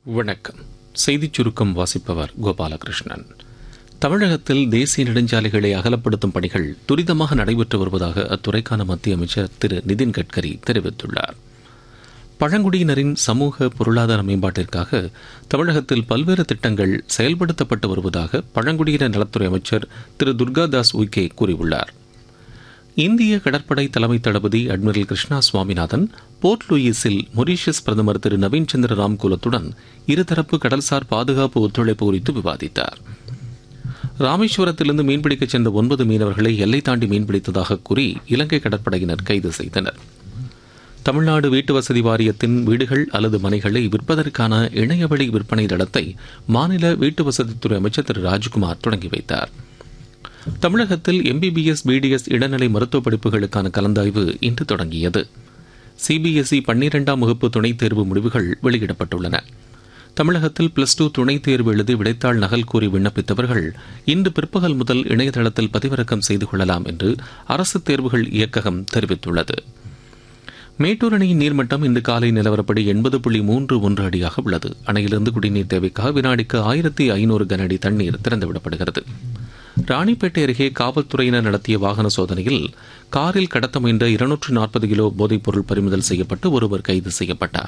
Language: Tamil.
வணக்கம் செய்திச் சுருக்கம் வாசிப்பவர் கோபாலகிருஷ்ணன் தமிழகத்தில் தேசிய நெடுஞ்சாலைகளை அகலப்படுத்தும் பணிகள் துரிதமாக நடைபெற்று வருவதாக அத்துறைக்கான மத்திய அமைச்சர் திரு நிதின் கட்கரி தெரிவித்துள்ளார் பழங்குடியினரின் சமூக பொருளாதார மேம்பாட்டிற்காக தமிழகத்தில் பல்வேறு திட்டங்கள் செயல்படுத்தப்பட்டு வருவதாக பழங்குடியினர் நலத்துறை அமைச்சர் திரு துர்காதாஸ் உய்கே கூறியுள்ளார் இந்திய கடற்படை தலைமை தளபதி அட்மிரல் கிருஷ்ணா சுவாமிநாதன் போர்ட் லூயிஸில் மொரீஷியஸ் பிரதமர் திரு நவீன் சந்திர ராம்குலத்துடன் இருதரப்பு கடல்சார் பாதுகாப்பு ஒத்துழைப்பு குறித்து விவாதித்தார் ராமேஸ்வரத்திலிருந்து மீன்பிடிக்கச் சென்ற ஒன்பது மீனவர்களை எல்லை தாண்டி மீன்பிடித்ததாக கூறி இலங்கை கடற்படையினர் கைது செய்தனர் தமிழ்நாடு வீட்டு வசதி வாரியத்தின் வீடுகள் அல்லது மனைகளை விற்பதற்கான இணையவழி விற்பனை தளத்தை மாநில வீட்டு வசதித்துறை அமைச்சர் திரு ராஜ்குமார் தொடங்கி வைத்தார் தமிழகத்தில் எம்பிபிஎஸ் பிடிஎஸ் இளநிலை மருத்துவ படிப்புகளுக்கான கலந்தாய்வு இன்று தொடங்கியது சிபிஎஸ்இ பன்னிரெண்டாம் வகுப்பு துணைத் தேர்வு முடிவுகள் வெளியிடப்பட்டுள்ளன தமிழகத்தில் பிளஸ் டூ துணைத் தேர்வு எழுதி விடைத்தாள் நகல் கூறி விண்ணப்பித்தவர்கள் இன்று பிற்பகல் முதல் இணையதளத்தில் பதிவிறக்கம் செய்து கொள்ளலாம் என்று அரசு தேர்வுகள் இயக்ககம் தெரிவித்துள்ளது மேட்டூர் அணையின் நீர்மட்டம் இன்று காலை நிலவரப்படி எண்பது புள்ளி மூன்று ஒன்று அடியாக உள்ளது அணையிலிருந்து குடிநீர் தேவைக்காக வினாடிக்கு ஆயிரத்தி ஐநூறு கனஅடி தண்ணீர் திறந்துவிடப்படுகிறது ராணிப்பேட்டை அருகே காவல்துறையினர் நடத்திய வாகன சோதனையில் காரில் கடத்த முயன்ற இருநூற்று நாற்பது கிலோ போதைப்பொருள் பறிமுதல் செய்யப்பட்டு ஒருவர் கைது செய்யப்பட்டார்